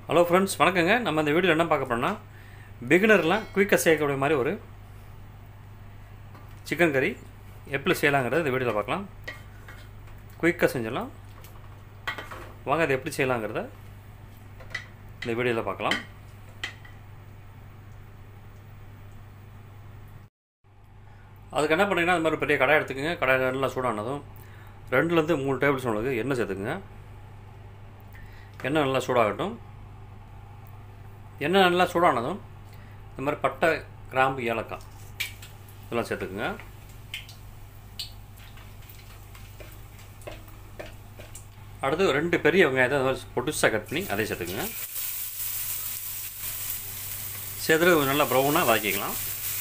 hello friends வணக்கங்க நம்ம இந்த வீடியோவில் என்ன பார்க்க போறோம்னா பிகினர்லாம் குயிக்காக செய்யக்கூடிய மாதிரி ஒரு சிக்கன் கறி எப்படி செய்யலாங்கிறத இந்த வீடியோவில் பார்க்கலாம் குயிக்காக செஞ்சிடலாம் வாங்க அதை எப்படி செய்யலாங்கிறத இந்த வீடியோவில் பார்க்கலாம் அதுக்கு என்ன பண்ணீங்கன்னா அது மாதிரி பெரிய கடாய் எடுத்துக்கோங்க கடாய் நல்லா சூடானதும் ரெண்டுலேருந்து மூணு டேபிள் ஸ்பூன் அளவுக்கு எண்ணெய் சேர்த்துக்குங்க எண்ணெய் நல்லா சூடாகட்டும் எண்ணெய் நல்லா சூடானதும் இந்த மாதிரி பட்டை கிராம்பு ஏலக்காய் இதெல்லாம் சேர்த்துக்குங்க அடுத்து ரெண்டு பெரிய வெங்காயத்தை அது மாதிரி பொட்டுசாக கட் பண்ணி அதை சேர்த்துக்குங்க சேர்த்துட்டு கொஞ்சம் நல்லா ப்ரௌனாக வதக்கிக்கலாம்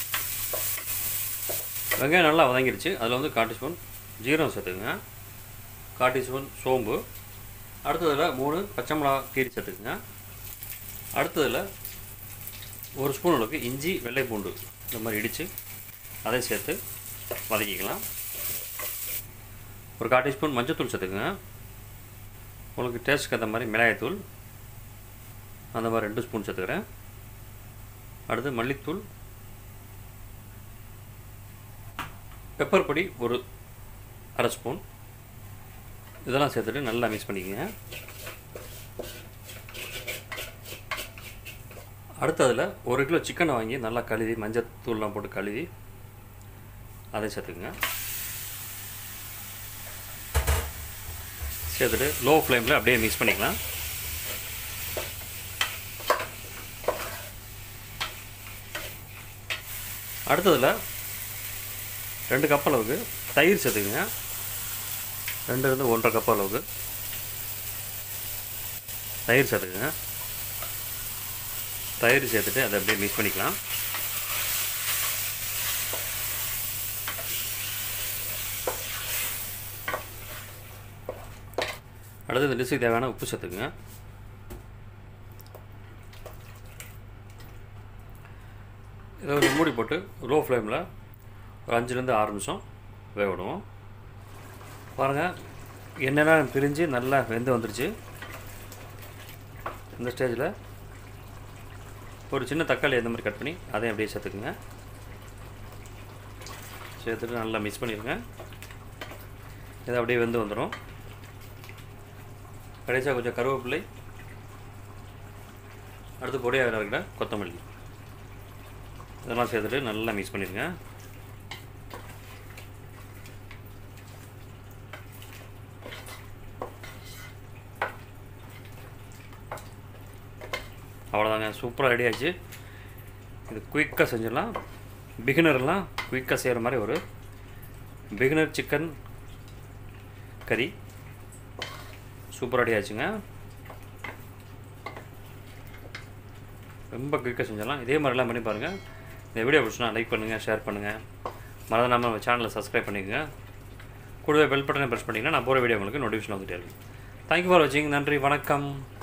வெங்காயம் நல்லா வதங்கிடுச்சு அதில் வந்து கால் ஸ்பூன் ஜீரகம் சேர்த்துக்குங்க கால் டீஸ்பூன் சோம்பு அடுத்ததில் மூணு பச்சை மிளகா கீரி சேர்த்துக்குங்க அடுத்ததில் ஒரு ஸ்பூன் அளவுக்கு இஞ்சி வெள்ளை பூண்டு இந்த மாதிரி இடித்து அதை சேர்த்து வதக்கிக்கலாம் ஒரு கால் டீஸ்பூன் மஞ்சத்தூள் சேர்த்துக்குங்க உங்களுக்கு டேஸ்ட்டுக்கு ஏற்ற மாதிரி மிளகாய்த்தூள் அந்த மாதிரி ரெண்டு ஸ்பூன் சேர்த்துக்கிறேன் அடுத்து மல்லித்தூள் பெப்பர் பொடி ஒரு அரை ஸ்பூன் இதெல்லாம் சேர்த்துட்டு நல்லா மிக்ஸ் பண்ணிக்கோங்க அடுத்ததில் ஒரு கிலோ சிக்கனை வாங்கி நல்லா கழுவி மஞ்சத்தூள்லாம் போட்டு கழுவி அதை சேர்த்துக்குங்க சேர்த்துட்டு லோ ஃப்ளேமில் அப்படியே மிக்ஸ் பண்ணிக்கலாம் அடுத்ததில் ரெண்டு கப் அளவுக்கு தயிர் சேர்த்துக்குங்க ரெண்டுலேருந்து ஒன்றரை கப் அளவுக்கு தயிர் சேர்த்துக்குங்க தயிர் சேர்த்துட்டு அதை அப்படியே மிக்ஸ் பண்ணிக்கலாம் அடுத்து இந்த டிஷ்ஷுக்கு தேவையான உப்பு சேர்த்துக்குங்க இதை கொஞ்சம் மூடி போட்டு லோ ஃப்ளேமில் ஒரு அஞ்சுலேருந்து ஆறு நிமிஷம் வேக விடுவோம் பாருங்கள் எண்ணெய்லாம் பிரிஞ்சு நல்லா வெந்து வந்துடுச்சு இந்த ஸ்டேஜில் ஒரு சின்ன தக்காளி இந்த மாதிரி கட் பண்ணி அதையும் அப்படியே சேர்த்துக்குங்க சேர்த்துட்டு நல்லா மிக்ஸ் பண்ணிடுங்க இது அப்படியே வெந்து வந்துடும் கடைசியாக கொஞ்சம் கருவேப்பிலை அடுத்து பொடியாக இருக்கிற கொத்தமல்லி இதெல்லாம் சேர்த்துட்டு நல்லா மிக்ஸ் பண்ணிடுங்க அவ்வளோதாங்க சூப்பராக ரெடி ஆச்சு இது குயிக்காக செஞ்சிடலாம் பிகினர்லாம் குயிக்காக செய்கிற மாதிரி ஒரு பிகினர் சிக்கன் கறி சூப்பராக ரெடி ஆச்சுங்க ரொம்ப குயிக்காக செஞ்சிடலாம் இதே மாதிரிலாம் பண்ணி பாருங்கள் இந்த வீடியோ பிடிச்சினா லைக் பண்ணுங்கள் ஷேர் பண்ணுங்கள் மறந்துடாமல் நம்ம சேனலை சப்ஸ்கிரைப் பண்ணிக்கோங்க கூடவே பெல் பட்டனை ப்ரெஸ் பண்ணிங்கன்னா நான் போகிற வீடியோ உங்களுக்கு நோட்டிஃபிகேஷன் வந்துட்டே இருக்கும் தேங்க்யூ ஃபார் வாட்சிங் நன்றி வணக்கம்